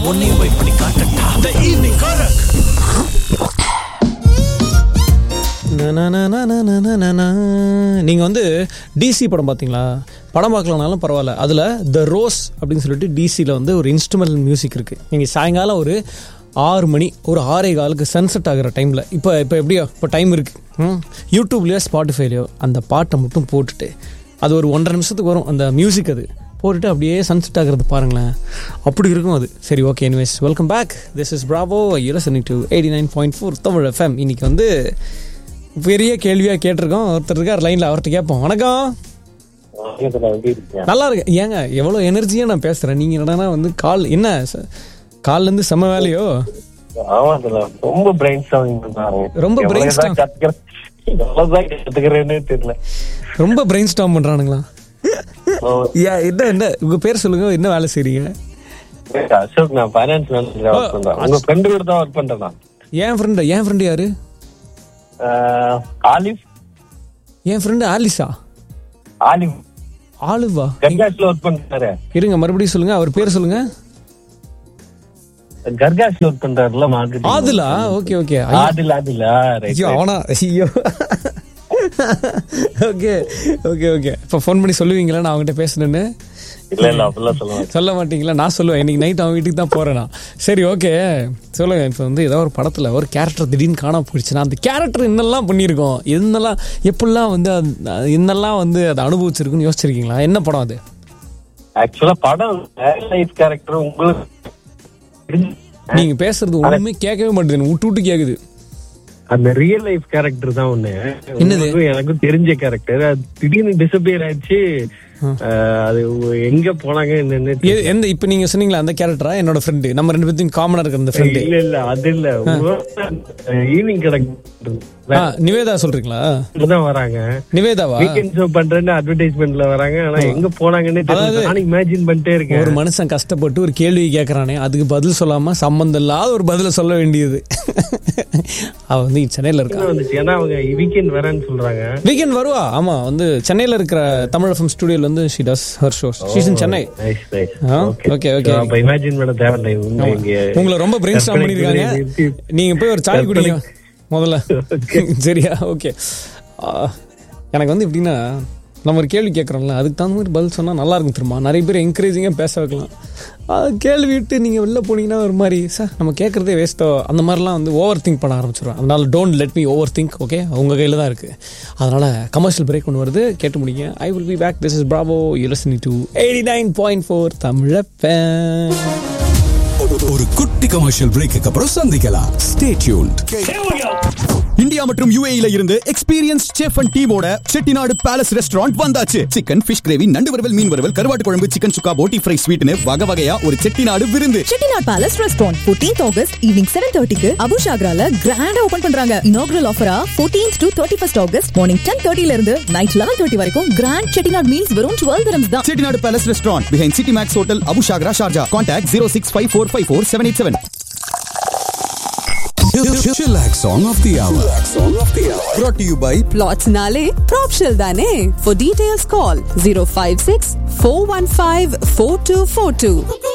உன்னையும் போய் பண்ணி காட்டட்டா த ஈவினிங் காரக் நீங்கள் வந்து டிசி படம் பார்த்தீங்களா படம் பார்க்கலனாலும் பரவாயில்ல அதில் த ரோஸ் அப்படின்னு சொல்லிட்டு டிசியில் வந்து ஒரு இன்ஸ்ட்ருமெண்டல் மியூசிக் இருக்குது நீங்கள் சாயங்காலம் ஒரு ஆறு மணி ஒரு ஆறே காலுக்கு சன்செட் ஆகிற டைமில் இப்போ இப்போ எப்படியோ இப்போ டைம் இருக்குது யூடியூப்லேயோ ஸ்பாட்டிஃபைலையோ அந்த பாட்டை மட்டும் போட்டுட்டு அது ஒரு ஒன்றரை நிமிஷத்துக்கு வரும் அந்த மியூசிக் அது போட்டுட்டு அப்படியே சன்செட் ஆகிறது பாருங்களேன் அப்படி இருக்கும் அது சரி okay anyways welcome back this is Bravo யூரசனி to eighty nine point four Tamil FM இன்னைக்கு வந்து பெரிய கேள்வியாக கேட்டிருக்கோம் ஒருத்தர் இருக்கார் லைனில் அவர்கிட்ட கேட்போம் வணக்கம் நல்லா இருக்கு ஏங்க எவ்வளோ எனர்ஜியாக நான் பேசுகிறேன் நீங்கள் என்னன்னா வந்து கால் என்ன ச- கால்லேருந்து செம்ம வேலையோ ஆமா தல, ரொம்ப பிரெயின் ஸ்டாமிங் பண்றாங்க ரொம்ப brainstorm. எவ்வளவுதான் கத்துக்கிறேன் எவ்வளவுதான் கத்துக்கிறேன்னே தெரியல ரொம்ப பிரெயின் ஸ்டாம் பண்ணுறானுங்களா ஓ, ஏன் என்ன என்ன உங்கள் பேர் சொல்லுங்கள் என்ன வேலை செய்றீங்க அசோக் நான் ஃபைனான்ஸ் மேனேஜர் ஒர்க் பண்றேன் உங்க ஃப்ரெண்டு கூட தான் ஒர்க் பண்றேன் நான் என் ஃப்ரெண்டு என் ஃப்ரெண்டு யாரு ஆஹ், ஆலிவ் என் ஃப்ரெண்டு ஆலிஸா ஆலிவ் ஆளுவா கர்காஷ்ல ஒர்க் பண்றாரு இருங்க மறுபடியும் சொல்லுங்க அவர் பேர் சொல்லுங்க கர்காஷ்ல ஒர்க் பண்றாருல மார்க்கெட்டிங் ஆதுலா okay okay Adil Adil right ஐயோ அவனா ஐயோ ஓகே ஓகே ஓகே இப்போ ஃபோன் பண்ணி சொல்லுவீங்களா நான் அவங்ககிட்ட பேசுனேன்னு இல்ல இல்ல அப்படிலாம் சொல்லுவாங்க சொல்ல மாட்டீங்களா நான் சொல்லுவேன் இன்னைக்கு நைட் அவன் வீட்டுக்கு தான் போறேன் நான் சரி ஓகே சொல்லுங்க இப்போ வந்து ஏதோ ஒரு படத்துல ஒரு கேரக்டர் திடீர்னு காணாம போயிடுச்சுன்னா அந்த கேரக்டர் என்னெல்லாம் பண்ணியிருக்கோம் என்னெல்லாம் எப்படிலாம் வந்து அது- என்னெல்லாம் வந்து அதை அனுபவிச்சிருக்குன்னு யோசிச்சிருக்கீங்களா என்ன படம் அது ஆக்சுவலா படம் லைஃப் கேரக்டர் உங்களுக்கு தெரிஞ்சு- நீங்க பேசுறது ஒண்ணுமே கேட்கவே மாட்டேங்குது விட்டு விட்டு கேக்குது அந்த ரியல் லைஃப் கேரக்டர் தான் ஒண்ணு என்னது? உங்களுக்கும் எனக்கும் தெரிஞ்ச கேரக்டர் அது திடீர்னு டிசப்பியர் ஆயிடுச்சு அஹ், அது எங்க போனாங்க என்னன்னு தெரியல. எ- எந்த இப்போ நீங்க சொன்னீங்களா அந்த கேரக்டரா என்னோட ஃப்ரெண்டு நம்ம ரெண்டு பேர்த்தையும் காமனா இருக்கிற அந்த ஃப்ரெண்டு இல்ல இல்ல அது இல்ல ஈவினிங் கேரக்டர் நிவேதா சொல்றீங்களா தான் வராங்க நிவேதாவா வீக்கெண்ட் ஷோ பண்றேன்னு அட்வர்டைஸ்மெண்ட்ல வராங்க ஆனா எங்க போனாங்கன்னே தெரியல நான் இமேஜின் பண்ணிட்டே இருக்கேன் ஒரு மனுஷன் கஷ்டப்பட்டு ஒரு கேள்வி கேட்கறானே அதுக்கு பதில் சொல்லாம சம்பந்தம் இல்லாத ஒரு பதில சொல்ல வேண்டியது அவ வந்து சென்னையில இருக்கா வந்துச்சு ஏன்னா அவங்க வீக்கெண்ட் வரேன்னு சொல்றாங்க வீக்கெண்ட் வருவா ஆமா வந்து சென்னையில இருக்கிற தமிழ் எஃப்எம் ஸ்டுடியோல வந்து she does her shows she's in Chennai nice nice ஆ, okay, okay. அப்ப இமேஜின் பண்ண தேவையில்லை உண்மை இங்க உங்களை ரொம்ப பிரெயின் ஸ்டாம் பண்ணிருக்காங்க நீங்க போய் ஒரு சாய் குடிங்க முதல்ல சரியா ஓகே எனக்கு வந்து எப்படின்னா நம்ம ஒரு கேள்வி கேட்குறோம்ல அதுக்கு தகுந்த மாதிரி பதில் சொன்னால் நல்லா இருக்கும் தெரியுமா நிறைய பேர் என்கரேஜிங்காக பேச வைக்கலாம் அது கேள்வி விட்டு நீங்கள் வெளில போனீங்கன்னா ஒரு மாதிரி சார் நம்ம கேட்குறதே வேஸ்ட்டோ அந்த மாதிரிலாம் வந்து ஓவர் திங்க் பண்ண ஆரம்பிச்சிடுவேன் அதனால don't let me over think okay உங்கள் கையில் தான் இருக்குது அதனால் கமர்ஷியல் பிரேக் ஒன்று வருது கேட்டு முடிங்க I will be back this is Bravo you listening to eighty nine point four தமிழப்பேன் ஒரு குட்டி கமர்ஷியல் பிரேக்கு அப்புறம் சந்திக்கலாம் ஸ்டே டியூன்ட் இந்தியா மற்றும் யுஏஇல இருந்து எக்ஸ்பீரியன்ஸ் செஃப் அண்ட் டீமோட செட்டிநாடு பேலஸ் ரெஸ்டாரண்ட் வந்தாச்சு சிக்கன் ஃபிஷ் கிரேவி நண்டு வறுவல் மீன் வறுவல் கருவாட்டு குழம்பு சிக்கன் சுக்கா போட்டி ஃப்ரை ஸ்வீட்னு வகை வகையா ஒரு செட்டிநாடு விருந்து Chettinad Palace restaurant 14th August evening seven தேர்ட்டிக்கு அபு ஷாக்ரால கிராண்டா ஓபன் பண்றாங்க இனாகுரல் ஆஃபரா 14th to thirty first August morning ten தேர்ட்டில இருந்து நைட் லெவன் தேர்ட்டி வரைக்கும் கிராண்ட் செட்டிநாட் மீல்ஸ் வெறும் டுவெல் திரம்ஸ் தான் Chettinad Palace restaurant behind City Max hotel Abu Shagra Sharjah contact zero six five four five four seven eight seven Chillax song of the hour. Song of the hour. Brought to you by Plotsnale, Propshell Dane. For details, call 056 415 4242.